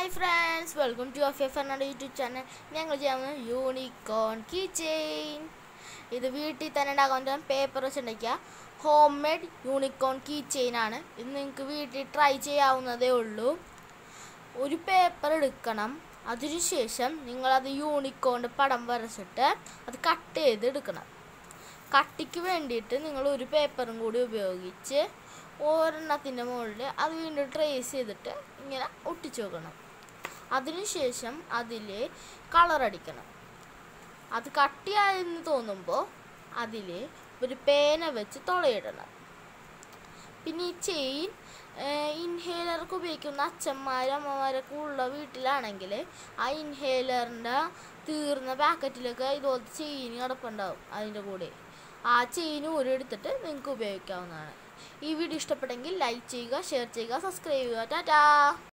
hi friends welcome to Afiya Fernand YouTube channel ഞങ്ങൾ ചെയ്യുന്നത് unicorn key chain ഇത് വീട്ടിൽ തന്നെ ഉണ്ടാക്കാൻ പേപ്പർ വെച്ചുണ്ടാക്കിയ homemade unicorn key chain ആണ് ഇത് നിങ്ങൾക്ക് വീട്ടിൽ ട്രൈ ചെയ്യാവുന്നതേ ഉള്ളൂ ഒരു പേപ്പർ എടുക്കണം അതിനുശേഷം നിങ്ങളത് യൂണിക്കോണിൻ്റെ പടം വരച്ചിട്ട് അത് കട്ട് ചെയ്ത് എടുക്കണം കട്ടിക്ക് വേണ്ടിയിട്ട് നിങ്ങൾ ഒരു പേപ്പറും കൂടി ഉപയോഗിച്ച് ഒരെണ്ണത്തിൻ്റെ മുകളിൽ അത് വീണ്ടും ട്രേസ് ചെയ്തിട്ട് ഇങ്ങനെ ഒട്ടിച്ചു വെക്കണം അതിനുശേഷം അതിൽ കളർ അടിക്കണം അത് കട്ടിയായെന്ന് തോന്നുമ്പോൾ അതിൽ ഒരു പേന വെച്ച് തുളയിടണം പിന്നെ ഈ ചെയിൻ ഇൻഹേലർക്ക് ഉപയോഗിക്കുന്ന അച്ഛന്മാരും അമ്മമാരൊക്കെ ഉള്ള വീട്ടിലാണെങ്കിൽ ആ ഇൻഹേലറിൻ്റെ തീർന്ന പാക്കറ്റിലൊക്കെ ഇതുപോലത്തെ ചെയിൻ കിടപ്പുണ്ടാവും അതിൻ്റെ കൂടെ ആ ചെയിൻ ഊരെടുത്തിട്ട് നിങ്ങൾക്ക് ഉപയോഗിക്കാവുന്നതാണ് ഈ വീഡിയോ ഇഷ്ടപ്പെട്ടെങ്കിൽ ലൈക്ക് ചെയ്യുക ഷെയർ ചെയ്യുക സബ്സ്ക്രൈബ് ചെയ്യുക ടാറ്റാ